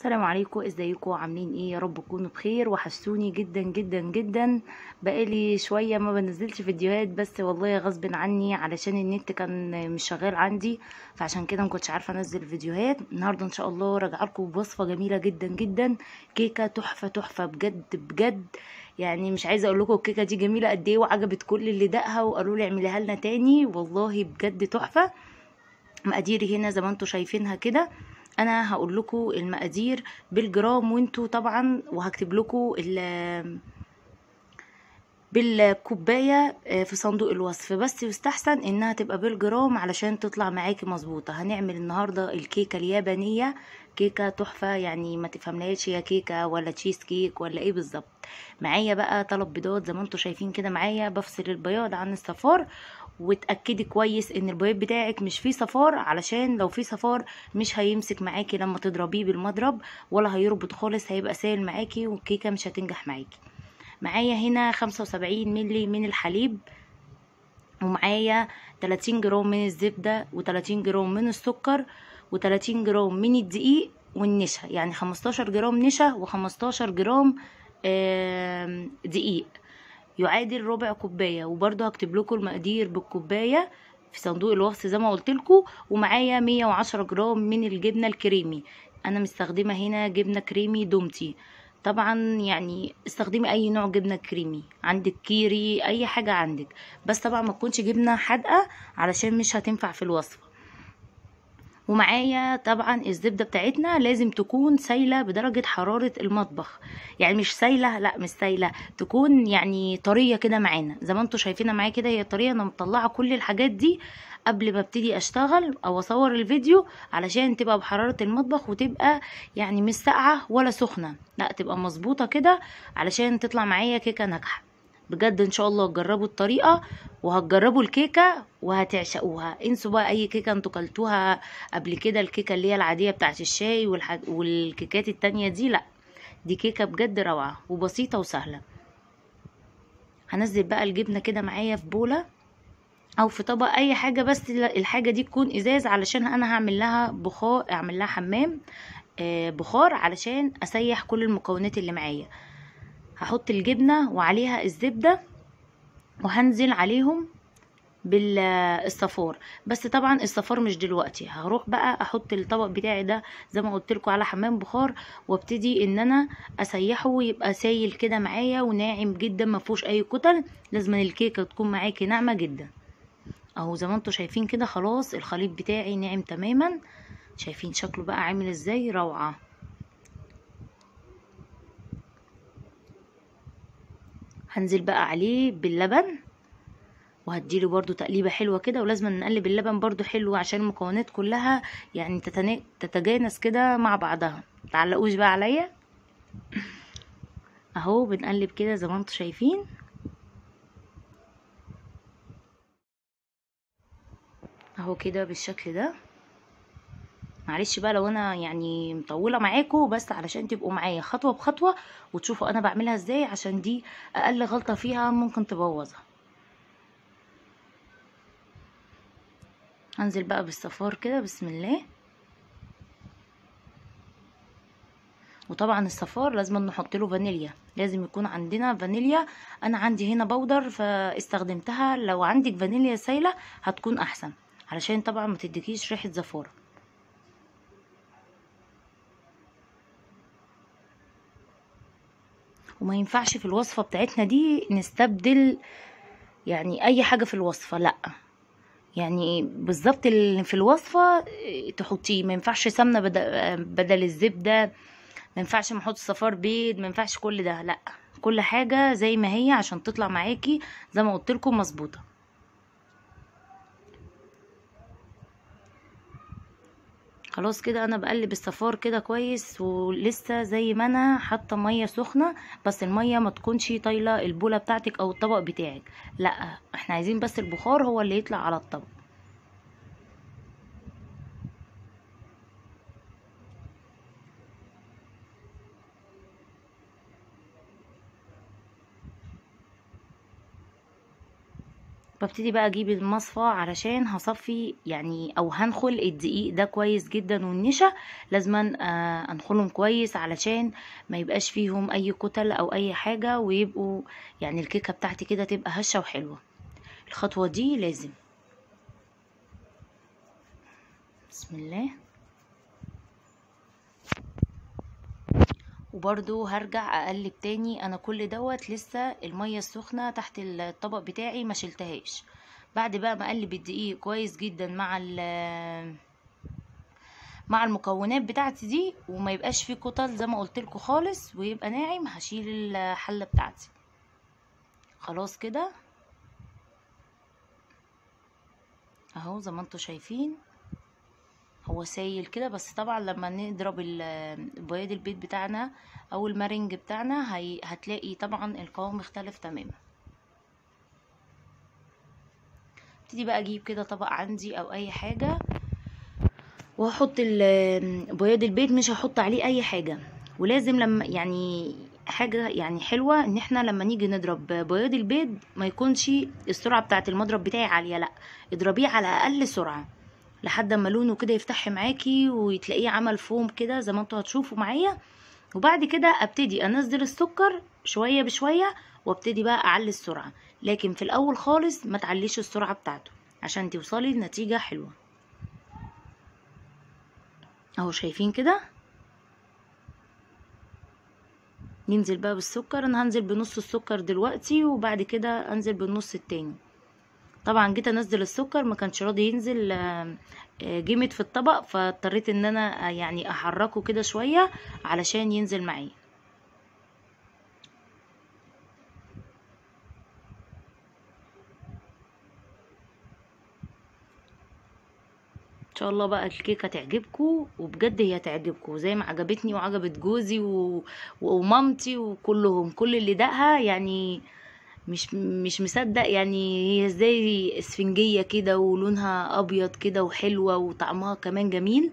السلام عليكم ازيكم عاملين ايه يا رب تكونوا بخير وحشتوني جدا جدا جدا بقالي شويه ما بنزلش فيديوهات بس والله غصب عني علشان النت كان مش شغال عندي فعشان كده ما كنتش عارفه انزل فيديوهات النهارده ان شاء الله راجعه لكم بوصفه جميله جدا جدا كيكه تحفه تحفه بجد بجد يعني مش عايزه اقول لكم الكيكه دي جميله قد ايه وعجبت كل اللي دقها وقالوا لي اعمليها لنا تاني والله بجد تحفه مقاديري هنا زي ما انتم شايفينها كده انا هقول لكم المقادير بالجرام وانتوا طبعا وهكتب لكم بالكوبايه في صندوق الوصف بس يستحسن انها تبقى بالجرام علشان تطلع معاكي مظبوطه هنعمل النهارده الكيكه اليابانيه كيكه تحفه يعني ما تفهملهاش هي كيكه ولا تشيز كيك ولا ايه بالظبط معايا بقى طلب بيضات زي ما انتم شايفين كده معايا بفصل البياض عن الصفار وتاكدي كويس ان البياض بتاعك مش فيه صفار علشان لو فيه صفار مش هيمسك معاكي لما تضربيه بالمضرب ولا هيربط خالص هيبقى سائل معاكي والكيكه مش هتنجح معاكي معايا هنا 75 ملي من الحليب ومعايا 30 جرام من الزبده و30 جرام من السكر و30 جرام من الدقيق والنشا يعني 15 جرام نشا و15 جرام دقيق يعادل ربع كوبايه وبرده هكتب لكم المقادير بالكوبايه في صندوق الوصف زي ما قلت لكم ومعايا 110 جرام من الجبنه الكريمي انا مستخدمه هنا جبنه كريمي دومتي طبعا يعني استخدمي اي نوع جبنه كريمي عندك كيري اي حاجه عندك بس طبعا ما تكونش جبنه حادقه علشان مش هتنفع في الوصفه ومعايا طبعا الزبدة بتاعتنا لازم تكون سايلة بدرجة حرارة المطبخ يعني مش سايلة لا مش سايلة تكون يعني طرية كده معانا زي ما انتوا شايفينها معايا كده هي طرية انا مطلعة كل الحاجات دي قبل ما ابتدي اشتغل او اصور الفيديو علشان تبقى بحرارة المطبخ وتبقى يعني مش ساقعة ولا سخنة لا تبقى مظبوطة كده علشان تطلع معايا كيكة ناجحة بجد ان شاء الله تجربوا الطريقه وهتجربوا الكيكه وهتعشقوها انسوا بقى اي كيكه انتوا كلتوها قبل كده الكيكه اللي هي العاديه بتاعت الشاي والح... والكيكات التانية دي لا دي كيكه بجد روعه وبسيطه وسهله هنزل بقى الجبنه كده معايا في بوله او في طبق اي حاجه بس الحاجه دي تكون ازاز علشان انا هعمل لها بخار اعمل لها حمام آه بخار علشان اسيح كل المكونات اللي معايا هحط الجبنة وعليها الزبدة وهنزل عليهم بالصفار بس طبعا الصفار مش دلوقتي هروح بقى احط الطبق بتاعي ده زي ما قلت لكم على حمام بخار وابتدي ان انا اسيحه ويبقى سايل كده معايا وناعم جدا ما فيهوش اي كتل لازم الكيكه تكون معاكي ناعمه جدا اهو زي ما انتم شايفين كده خلاص الخليط بتاعي ناعم تماما شايفين شكله بقى عامل ازاي روعه هنزل بقى عليه باللبن وهديله برضو تقليبه حلوه كده ولازم نقلب اللبن برضو حلو عشان المكونات كلها يعني تتنا... تتجانس كده مع بعضها متعلقوش بقى عليا اهو بنقلب كده زي ما انتم شايفين اهو كده بالشكل ده معلش بقى لو انا يعني مطوله معاكم بس علشان تبقوا معايا خطوه بخطوه وتشوفوا انا بعملها ازاي عشان دي اقل غلطه فيها ممكن تبوظها هنزل بقى بالصفار كده بسم الله وطبعا الصفار لازم نحط له فانيليا لازم يكون عندنا فانيليا انا عندي هنا بودر فاستخدمتها لو عندك فانيليا سايله هتكون احسن علشان طبعا ما تديكيش ريحه زفاره وما ينفعش في الوصفة بتاعتنا دي نستبدل يعني اي حاجة في الوصفة لا يعني بالظبط اللي في الوصفة تحطيه ما ينفعش سمنة بدل الزبدة ما ينفعش نحط صفار بيض ما ينفعش كل ده لا كل حاجة زي ما هي عشان تطلع معاكي زي ما قلت لكم مظبوطه خلاص كده انا بقلب الصفار كده كويس ولسه زي ما انا حاطه ميه سخنه بس الميه ما تكونش طايله البوله بتاعتك او الطبق بتاعك لا احنا عايزين بس البخار هو اللي يطلع على الطبق ببتدي بقى اجيب المصفى علشان هصفي يعني او هنخل الدقيق ده كويس جدا والنشا لازما آه انخلهم كويس علشان ما يبقاش فيهم اي كتل او اي حاجة ويبقوا يعني الكيكة بتاعتي كده تبقى هشة وحلوة الخطوة دي لازم بسم الله وبرضو هرجع اقلب تاني انا كل دوت لسه المية السخنة تحت الطبق بتاعي ما شلتهاش بعد بقى ما اقلب الدقيق كويس جدا مع مع المكونات بتاعتي دي وما يبقاش فيه كتل زي ما قلت لكم خالص ويبقى ناعم هشيل الحله بتاعتي خلاص كده اهو زي ما انتم شايفين هو سايل كده بس طبعا لما نضرب بياض البيض بتاعنا او المارنج بتاعنا هي هتلاقي طبعا القوام مختلف تماما ابتدي بقى اجيب كده طبق عندي او اي حاجه وهحط بياض البيض مش هحط عليه اي حاجه ولازم لما يعني حاجه يعني حلوه ان احنا لما نيجي نضرب بياض البيض ما يكونش السرعه بتاعه المضرب بتاعي عاليه لا اضربيه على اقل سرعه لحد ما لونه كده يفتح معاكي وتلاقيه عمل فوم كده زي ما انتوا هتشوفوا معايا وبعد كده ابتدي انزل السكر شويه بشويه وابتدي بقى اعلي السرعه لكن في الاول خالص ما تعليش السرعه بتاعته عشان توصلي لنتيجه حلوه اهو شايفين كده ننزل بقى بالسكر انا هنزل بنص السكر دلوقتي وبعد كده انزل بالنص التاني طبعا جيت انزل السكر ما كانش راضي ينزل جمد في الطبق فاضطريت ان انا يعني احركه كده شويه علشان ينزل معايا ان شاء الله بقى الكيكه تعجبكم وبجد هي تعجبكم زي ما عجبتني وعجبت جوزي و... ومامتي وكلهم كل اللي دقها يعني مش مش مصدق يعني هي ازاي اسفنجيه كده ولونها ابيض كده وحلوه وطعمها كمان جميل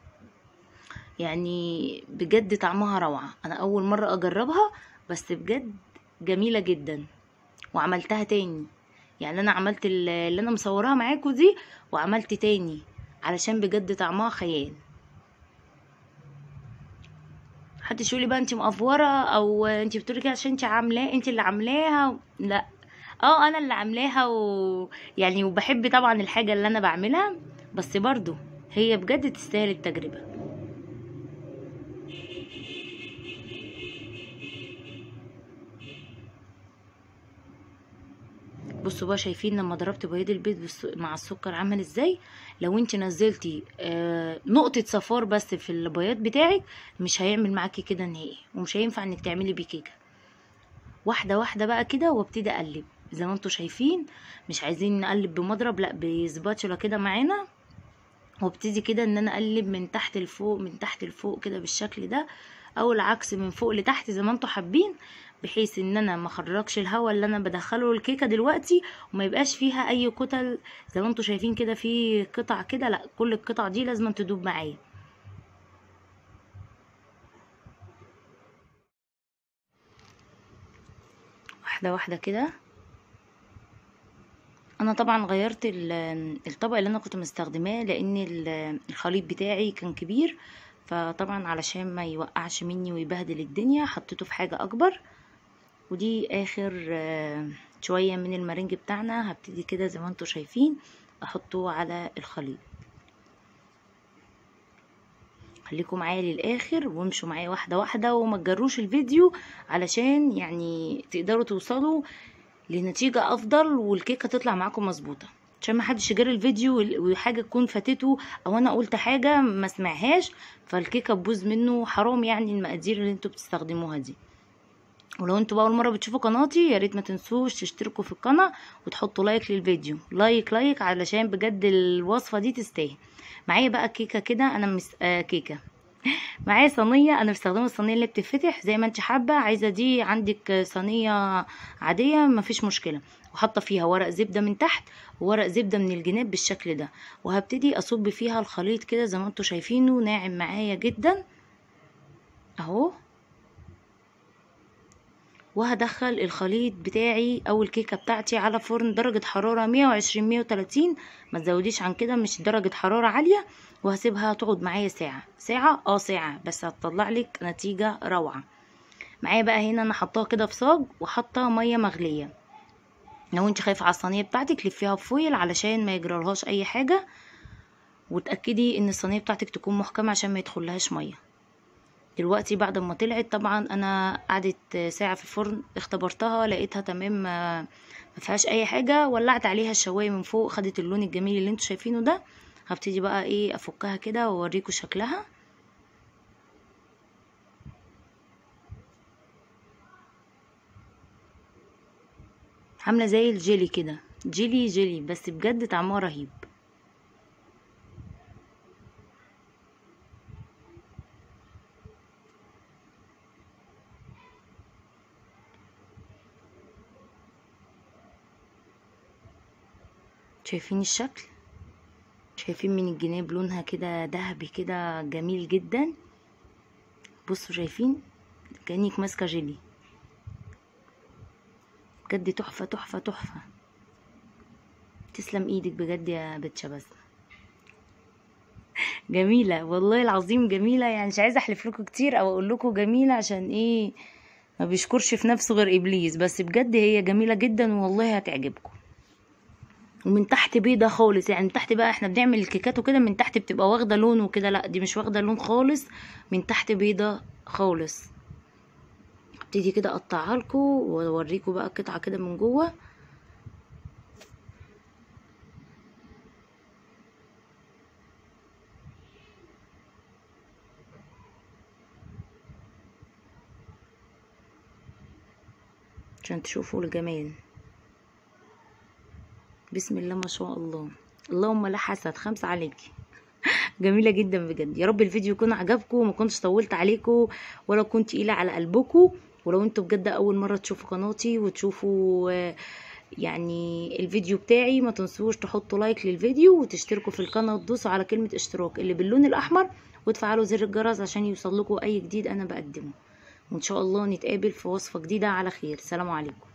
يعني بجد طعمها روعه انا اول مره اجربها بس بجد جميله جدا وعملتها تاني يعني انا عملت اللي انا مصوراها معاكم دي وعملت تاني علشان بجد طعمها خيال محدش يقولي بقى انت مقفوره او انت بتقولي كده عشان انت عاملاه انت اللي عاملاها لا اه انا اللي عاملاها و يعني وبحب طبعا الحاجه اللي انا بعملها بس برضو هي بجد تستاهل التجربه بصوا بقى شايفين لما ضربت بياض البيض مع السكر عمل ازاي لو انت نزلتي آه نقطه صفار بس في البياض بتاعك مش هيعمل معاكي كده نهائي ومش هينفع انك تعملي بيه كيكه واحده واحده بقى كده وابتدي اقلب زي ما انتم شايفين مش عايزين نقلب بمضرب لا بسباتشولا كده معانا وابتدي كده ان انا اقلب من تحت لفوق من تحت لفوق كده بالشكل ده او العكس من فوق لتحت زي ما انتم حابين بحيث ان انا ما اخرجش الهواء اللي انا بدخله الكيكه دلوقتي وما يبقاش فيها اي كتل زي ما انتم شايفين كده في قطع كده لا كل القطع دي لازم تدوب معايا واحده واحده كده انا طبعا غيرت الطبق اللي انا كنت مستخدماه لان الخليط بتاعي كان كبير فطبعا علشان ما يوقعش مني ويبهدل الدنيا حطيته في حاجه اكبر ودي اخر شويه من المارنج بتاعنا هبتدي كده زي ما انتم شايفين احطه على الخليط خليكم معايا للاخر وامشوا معايا واحده واحده وما تجروش الفيديو علشان يعني تقدروا توصلوا لنتيجه افضل والكيكه تطلع معاكم مظبوطه عشان ما حدش يجري الفيديو وحاجه تكون فاتته او انا قلت حاجه ما سمعهاش فالكيكه تبوظ منه حرام يعني المقادير اللي انتوا بتستخدموها دي ولو انتوا اول مره بتشوفوا قناتي يا ريت ما تنسوش تشتركوا في القناه وتحطوا لايك للفيديو لايك لايك علشان بجد الوصفه دي تستاهل معايا بقى كيكه كده انا مس... آه كيكه معايا صينيه انا مستخدمه الصينيه اللي بتتفتح زي ما انت حابه عايزه دي عندك صينيه عاديه مفيش مشكله وحاطه فيها ورق زبده من تحت وورق زبده من الجناب بالشكل ده وهبتدي اصب فيها الخليط كده زي ما انتوا شايفينه ناعم معايا جدا اهو وهدخل الخليط بتاعي او الكيكه بتاعتي على فرن درجه حراره 120 130 ما تزوديش عن كده مش درجه حراره عاليه وهسيبها تقعد معايا ساعه ساعه اه ساعه بس هتطلع لك نتيجه روعه معايا بقى هنا انا حطاها كده في صاج وحاطه ميه مغليه لو انت خايفه على الصينيه بتاعتك لفيها بفويل علشان ما يجرالهاش اي حاجه وتاكدي ان الصينيه بتاعتك تكون محكمه عشان ما يدخلهاش ميه دلوقتي بعد ما طلعت طبعا انا قعدت ساعه في الفرن اختبرتها لقيتها تمام ما فيهاش اي حاجه ولعت عليها الشوايه من فوق خدت اللون الجميل اللي انتوا شايفينه ده هبتدي بقى ايه افكها كده واوريكم شكلها عامله زي الجيلي كده جيلي جيلي بس بجد طعمها رهيب شايفين الشكل شايفين من الجناب لونها كده ذهبي كده جميل جدا بصوا شايفين كانك ماسكه جيلي بجد تحفه تحفه تحفه تسلم ايدك بجد يا بتشا بس جميله والله العظيم جميله يعني مش عايزه احلف لكم كتير او اقول لكم جميله عشان ايه ما بيشكرش في نفسه غير ابليس بس بجد هي جميله جدا والله هتعجبكم ومن تحت بيضه خالص يعني من تحت بقى احنا بنعمل الكيكات وكده من تحت بتبقى واخده لون وكده لا دي مش واخده لون خالص من تحت بيضه خالص ابتدي كده اقطعها لكم واوريكم بقى قطعه كده من جوه عشان تشوفوا الجمال بسم الله ما شاء الله اللهم لا حسد خمسة عليكي جميلة جدا بجد يا رب الفيديو يكون عجبكم وما كنتش طولت عليكم ولا كنت تقيلة على قلبكم ولو انتوا بجد اول مرة تشوفوا قناتي وتشوفوا يعني الفيديو بتاعي ما تنسوش تحطوا لايك للفيديو وتشتركوا في القناة وتدوسوا على كلمة اشتراك اللي باللون الاحمر وتفعلوا زر الجرس عشان يوصل لكم اي جديد انا بقدمه وان شاء الله نتقابل في وصفة جديدة على خير سلام عليكم